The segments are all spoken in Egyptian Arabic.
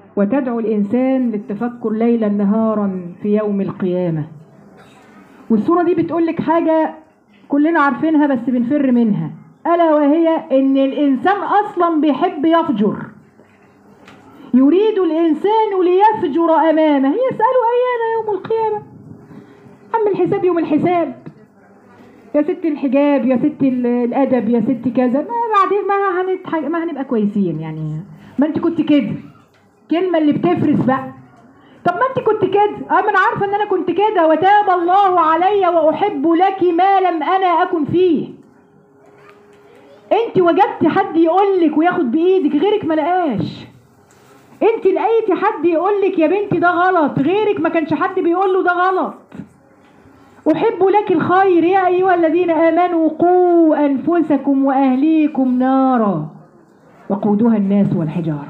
وتدعو الإنسان للتفكر ليلا نهارا في يوم القيامة والسورة دي بتقول لك حاجة كلنا عارفينها بس بنفر منها ألا وهي إن الإنسان أصلا بيحب يفجر يريد الإنسان ليفجر أمامه يسأل أيان يوم القيامة عم الحساب يوم الحساب يا ست الحجاب يا ست ال- الأدب يا ست كذا ما بعدين ما هنتح... ما هنبقى كويسين يعني ما أنت كنت كده كلمة اللي بتفرس بقى طب ما انت كنت كده اه ما انا عارفه ان انا كنت كده وتاب الله علي واحب لك ما لم انا اكن فيه انت وجدتي حد يقول لك وياخد بايدك غيرك ما لقاش انت لقيتي حد يقول لك يا بنتي ده غلط غيرك ما كانش حد بيقول له ده غلط احب لك الخير يا ايها الذين امنوا قوا انفسكم واهليكم نارا وقودها الناس والحجاره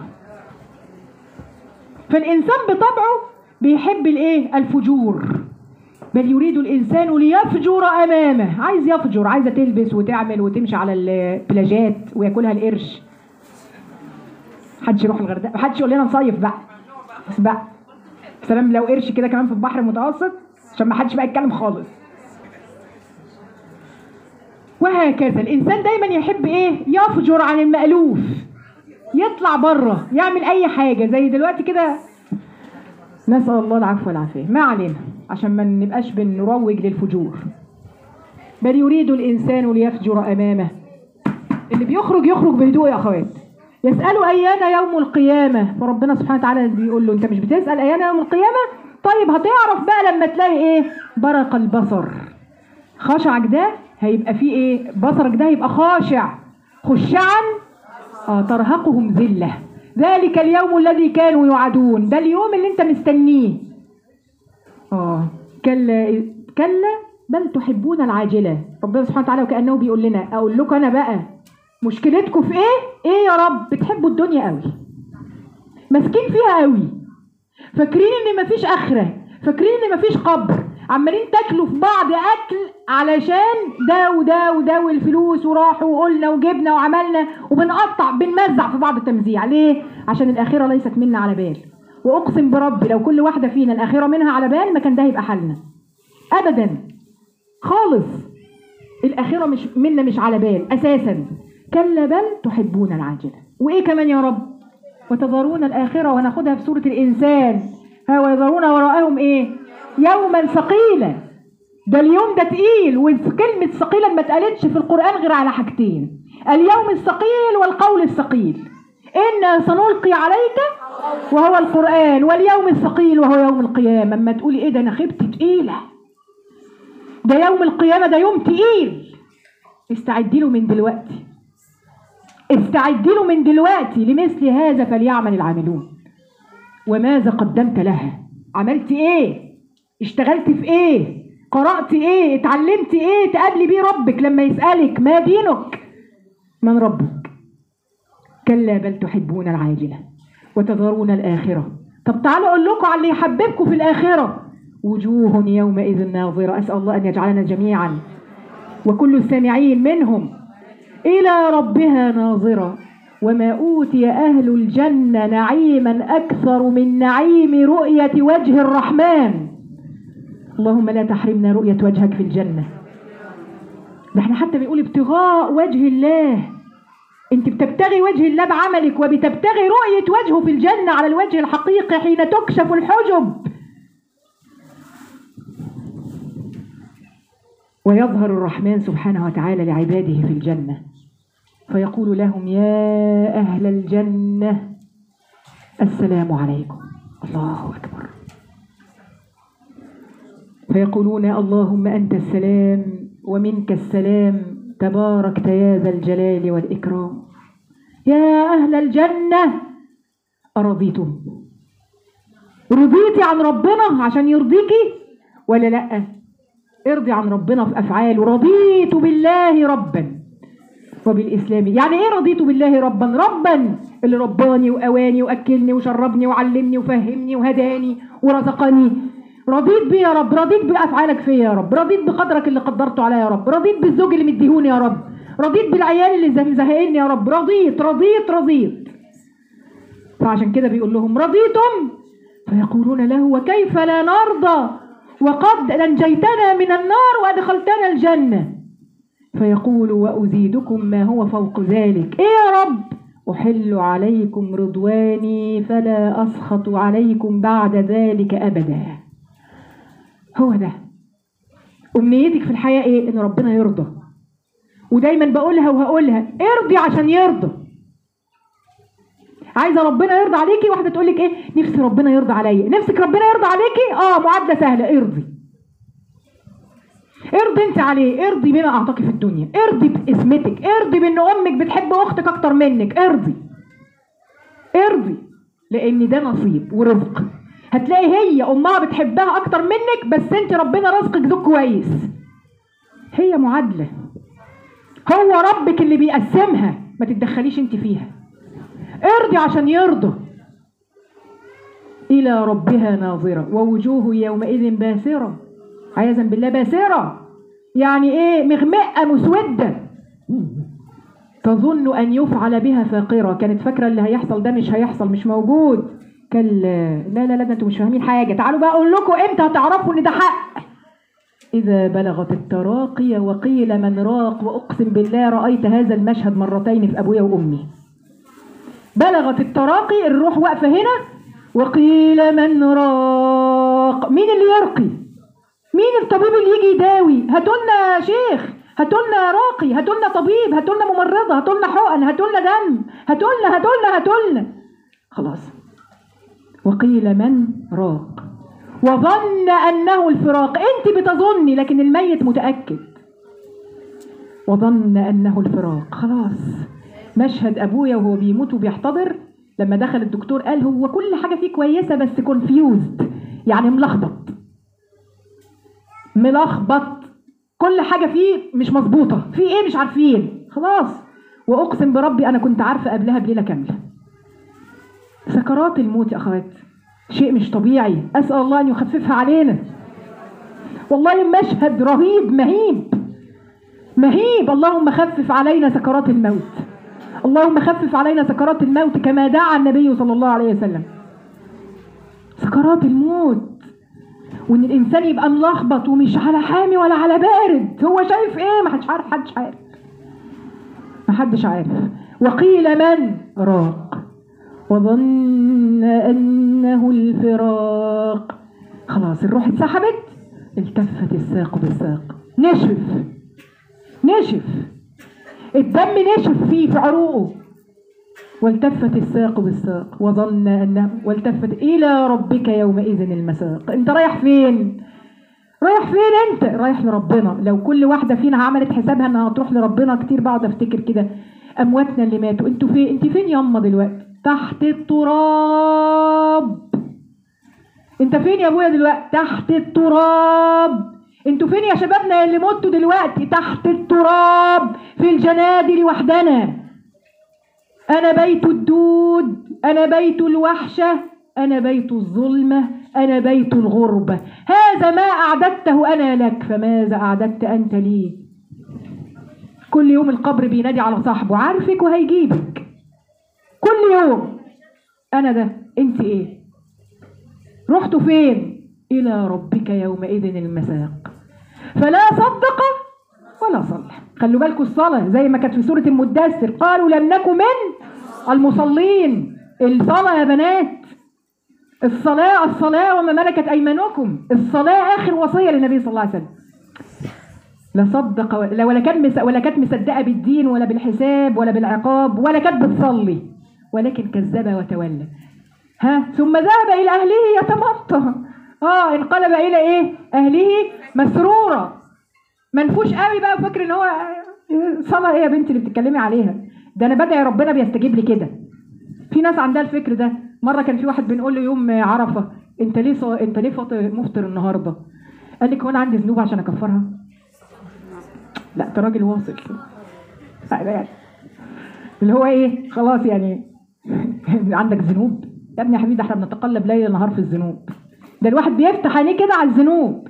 فالإنسان بطبعه بيحب الإيه؟ الفجور بل يريد الإنسان ليفجر أمامه عايز يفجر عايزة تلبس وتعمل وتمشي على البلاجات وياكلها القرش محدش يروح الغردقة محدش يقول لنا نصيف بقى بس بقى سلام لو قرش كده كمان في البحر المتوسط عشان ما حدش بقى يتكلم خالص وهكذا الإنسان دايما يحب إيه؟ يفجر عن المألوف يطلع بره يعمل اي حاجه زي دلوقتي كده نسال الله العفو والعافيه ما علينا عشان ما نبقاش بنروج للفجور بل يريد الانسان ليفجر امامه اللي بيخرج يخرج بهدوء يا اخوات يسالوا ايان يوم القيامه فربنا سبحانه وتعالى بيقول له انت مش بتسال ايان يوم القيامه طيب هتعرف بقى لما تلاقي ايه برق البصر خشعك ده هيبقى فيه ايه بصرك ده هيبقى خاشع خشعا آه ترهقهم ذلة ذلك اليوم الذي كانوا يوعدون ده اليوم اللي انت مستنيه اه كلا كلا بل تحبون العاجلة ربنا سبحانه وتعالى وكأنه بيقول لنا اقول لكم انا بقى مشكلتكم في ايه ايه يا رب بتحبوا الدنيا قوي ماسكين فيها قوي فاكرين ان مفيش اخره فاكرين ان مفيش قبر عمالين تاكلوا في بعض اكل علشان ده وده وده والفلوس وراحوا وقلنا وجبنا وعملنا وبنقطع بنمزع في بعض التمزيع ليه عشان الاخره ليست منا على بال واقسم بربي لو كل واحده فينا الاخره منها على بال ما كان ده يبقى حالنا ابدا خالص الاخره مش منا مش على بال اساسا كلا بل تحبون العاجله وايه كمان يا رب وتذرون الاخره وهناخدها في سوره الانسان ها ويذرون وراءهم ايه يوما ثقيلا ده اليوم ده تقيل وكلمة ثقيلا ما اتقالتش في القرآن غير على حاجتين اليوم الثقيل والقول الثقيل إنا سنلقي عليك وهو القرآن واليوم الثقيل وهو يوم القيامة اما تقولي ايه ده انا خبت تقيلة ده يوم القيامة ده يوم تقيل استعدي له من دلوقتي استعدي له من دلوقتي لمثل هذا فليعمل العاملون وماذا قدمت لها عملت ايه اشتغلت في ايه قرأت ايه اتعلمت ايه تقابلي بيه ربك لما يسألك ما دينك من ربك كلا بل تحبون العاجلة وتذرون الآخرة طب تعالوا أقول لكم على اللي يحببكم في الآخرة وجوه يومئذ ناظرة أسأل الله أن يجعلنا جميعا وكل السامعين منهم إلى ربها ناظرة وما أوتي أهل الجنة نعيما أكثر من نعيم رؤية وجه الرحمن اللهم لا تحرمنا رؤية وجهك في الجنة ده احنا حتى بيقول ابتغاء وجه الله انت بتبتغي وجه الله بعملك وبتبتغي رؤية وجهه في الجنة على الوجه الحقيقي حين تكشف الحجب ويظهر الرحمن سبحانه وتعالى لعباده في الجنة فيقول لهم يا أهل الجنة السلام عليكم الله أكبر فيقولون اللهم أنت السلام ومنك السلام تباركت يا ذا الجلال والإكرام يا أهل الجنة أرضيتم رضيتي عن ربنا عشان يرضيكي ولا لأ ارضي عن ربنا في أفعاله رضيت بالله ربا وبالإسلام يعني إيه رضيت بالله ربا ربا اللي رباني وأواني وأكلني وشربني وعلمني وفهمني وهداني ورزقني رضيت بيه يا رب رضيت بأفعالك فيا يا رب رضيت بقدرك اللي قدرته عليا يا رب رضيت بالزوج اللي مديهوني يا رب رضيت بالعيال اللي زهقني يا رب رضيت رضيت رضيت فعشان كده بيقول لهم رضيتم فيقولون له وكيف لا نرضى وقد نجيتنا من النار وادخلتنا الجنه فيقول وازيدكم ما هو فوق ذلك ايه يا رب احل عليكم رضواني فلا اسخط عليكم بعد ذلك ابدا هو ده امنيتك في الحياه ايه ان ربنا يرضى ودايما بقولها وهقولها ارضي عشان يرضى عايزه ربنا يرضى عليكي واحده تقول لك ايه نفسي ربنا يرضى عليا نفسك ربنا يرضى عليكي اه معادله سهله ارضي ارضي انت عليه ارضي بما اعطاك في الدنيا ارضي باسمتك ارضي بان امك بتحب اختك اكتر منك ارضي ارضي لان ده نصيب ورزق هتلاقي هي امها بتحبها اكتر منك بس انت ربنا رزقك ذوق كويس هي معادله هو ربك اللي بيقسمها ما تتدخليش انت فيها ارضي عشان يرضى الى ربها ناظره ووجوه يومئذ باسره عياذا بالله باسره يعني ايه مغمقه مسوده تظن ان يفعل بها فاقره كانت فاكره اللي هيحصل ده مش هيحصل مش موجود كلا لا لا لا ده انتوا مش فاهمين حاجه تعالوا بقى اقول لكم امتى هتعرفوا ان ده حق إذا بلغت التراقي وقيل من راق وأقسم بالله رأيت هذا المشهد مرتين في أبويا وأمي بلغت التراقي الروح واقفة هنا وقيل من راق مين اللي يرقي مين الطبيب اللي يجي يداوي هاتولنا شيخ هاتولنا راقي هاتولنا طبيب هاتولنا ممرضة هاتولنا حقن هاتولنا دم هاتولنا هاتولنا هاتولنا خلاص وقيل من راق وظن أنه الفراق أنت بتظني لكن الميت متأكد وظن أنه الفراق خلاص مشهد أبويا وهو بيموت وبيحتضر لما دخل الدكتور قال هو كل حاجة فيه كويسة بس كونفيوزد يعني ملخبط ملخبط كل حاجة فيه مش مظبوطة في ايه مش عارفين خلاص واقسم بربي انا كنت عارفة قبلها بليلة كاملة سكرات الموت يا اخوات شيء مش طبيعي اسال الله ان يخففها علينا والله مشهد رهيب مهيب مهيب اللهم خفف علينا سكرات الموت اللهم خفف علينا سكرات الموت كما دعا النبي صلى الله عليه وسلم سكرات الموت وان الانسان يبقى ملخبط ومش على حامي ولا على بارد هو شايف ايه ما حدش عارف حدش عارف ما حدش عارف وقيل من راق وظن انه الفراق خلاص الروح اتسحبت التفت الساق بالساق نشف نشف الدم نشف فيه في عروقه والتفت الساق بالساق وظن انه والتفت الى ربك يومئذ المساق انت رايح فين رايح فين انت رايح لربنا لو كل واحده فينا عملت حسابها انها هتروح لربنا كتير بقعد افتكر كده امواتنا اللي ماتوا انتوا فين انت فين ياما دلوقتي تحت التراب انت فين يا ابويا دلوقتي تحت التراب انتوا فين يا شبابنا اللي متوا دلوقتي تحت التراب في الجنادل وحدنا انا بيت الدود انا بيت الوحشه انا بيت الظلمه انا بيت الغربه هذا ما اعددته انا لك فماذا اعددت انت لي كل يوم القبر بينادي على صاحبه عارفك وهيجيبك كل يوم انا ده انت ايه رحتوا فين الى ربك يومئذ المساق فلا صدق ولا صلى خلوا بالكم الصلاة زي ما كانت في سورة المدثر قالوا لم نكن من المصلين الصلاة يا بنات الصلاة الصلاة وما ملكت أيمانكم الصلاة آخر وصية للنبي صلى الله عليه وسلم لا صدق ولا ولا كان مس ولا كانت مصدقة بالدين ولا بالحساب ولا بالعقاب ولا كانت بتصلي ولكن كذب وتولى ها ثم ذهب إلى أهله يتمطى اه انقلب إلى إيه أهله مسرورا منفوش قوي بقى فاكر ان هو صلاة ايه يا بنتي اللي بتتكلمي عليها ده انا بدعي ربنا بيستجيب لي كده في ناس عندها الفكر ده مره كان في واحد بنقول له يوم عرفه انت ليه صو... انت ليه فاطر مفطر النهارده قال لك هو انا عندي ذنوب عشان اكفرها لا انت راجل واصل يعني اللي هو ايه خلاص يعني عندك ذنوب يا ابني يا حبيبي احنا بنتقلب ليل نهار في الذنوب ده الواحد بيفتح عينيه كده على الذنوب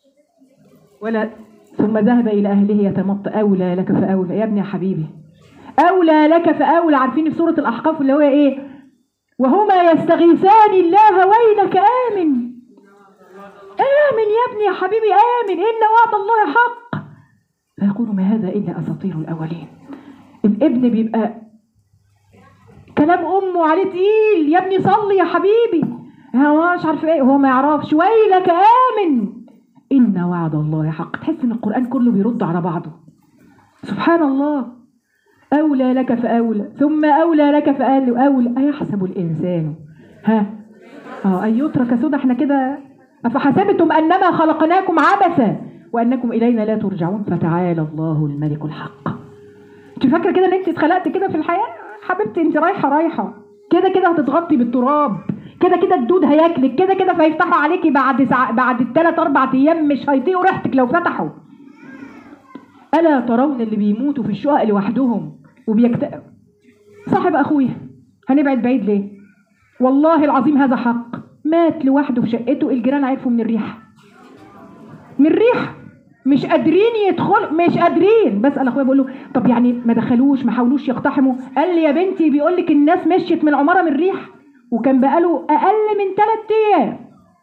ولا ثم ذهب إلى أهله يتمط أولى لك فأولى يا ابني يا حبيبي أولى لك فأولى عارفين في سورة الأحقاف اللي هو إيه وهما يستغيثان الله ويلك آمن آمن يا ابني يا حبيبي آمن إن وعد الله حق فيقول ما هذا إلا أساطير الأولين الابن بيبقى كلام أمه عليه تقيل يا ابني صلي يا حبيبي هو مش عارف ايه هو ما يعرفش ويلك آمن إن وعد الله حق تحس إن القرآن كله بيرد على بعضه سبحان الله أولى لك فأولى ثم أولى لك فأولى أولى أيحسب الإنسان ها اه أن يترك سدى احنا كده أفحسبتم أنما خلقناكم عبثا وأنكم إلينا لا ترجعون فتعالى الله الملك الحق انت فاكرة كده ان انت اتخلقت كده في الحياة حبيبتي انت رايحة رايحة كده كده هتتغطي بالتراب كده كده الدود هياكلك كده كده فيفتحوا عليكي بعد ساعة بعد الثلاث اربع ايام مش هيطيقوا ريحتك لو فتحوا الا ترون اللي بيموتوا في الشقق لوحدهم وبيكتئب صاحب اخويا هنبعد بعيد ليه والله العظيم هذا حق مات لوحده في شقته الجيران عرفوا من الريحه من الريحه مش قادرين يدخل مش قادرين بسال اخويا بقول له طب يعني ما دخلوش ما حاولوش يقتحموا قال لي يا بنتي بيقول لك الناس مشيت من العماره من الريحه وكان بقاله اقل من ثلاث ايام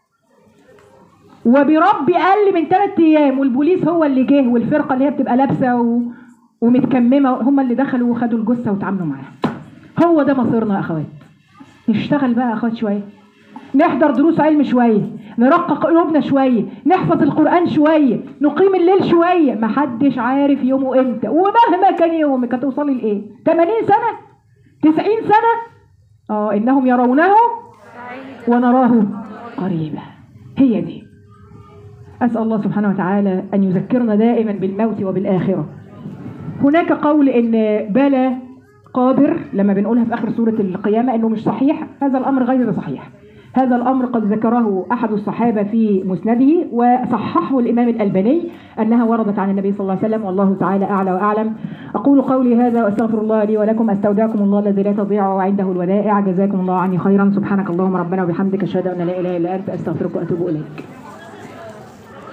وبربي اقل من ثلاث ايام والبوليس هو اللي جه والفرقه اللي هي بتبقى لابسه و... ومتكممه هم اللي دخلوا وخدوا الجثه وتعاملوا معاها هو ده مصيرنا يا اخوات نشتغل بقى يا اخوات شويه نحضر دروس علم شويه نرقق قلوبنا شويه نحفظ القران شويه نقيم الليل شويه محدش عارف يومه امتى ومهما كان يومك هتوصلي لايه 80 سنه 90 سنه اه انهم يرونه ونراه قريبا هي دي اسال الله سبحانه وتعالى ان يذكرنا دائما بالموت وبالاخره هناك قول ان بلى قادر لما بنقولها في اخر سوره القيامه انه مش صحيح هذا الامر غير صحيح هذا الامر قد ذكره احد الصحابه في مسنده وصححه الامام الالباني انها وردت عن النبي صلى الله عليه وسلم والله تعالى اعلى واعلم اقول قولي هذا واستغفر الله لي ولكم استودعكم الله الذي لا تضيع وعنده الودائع جزاكم الله عني خيرا سبحانك اللهم ربنا وبحمدك اشهد ان لا اله الا انت استغفرك واتوب اليك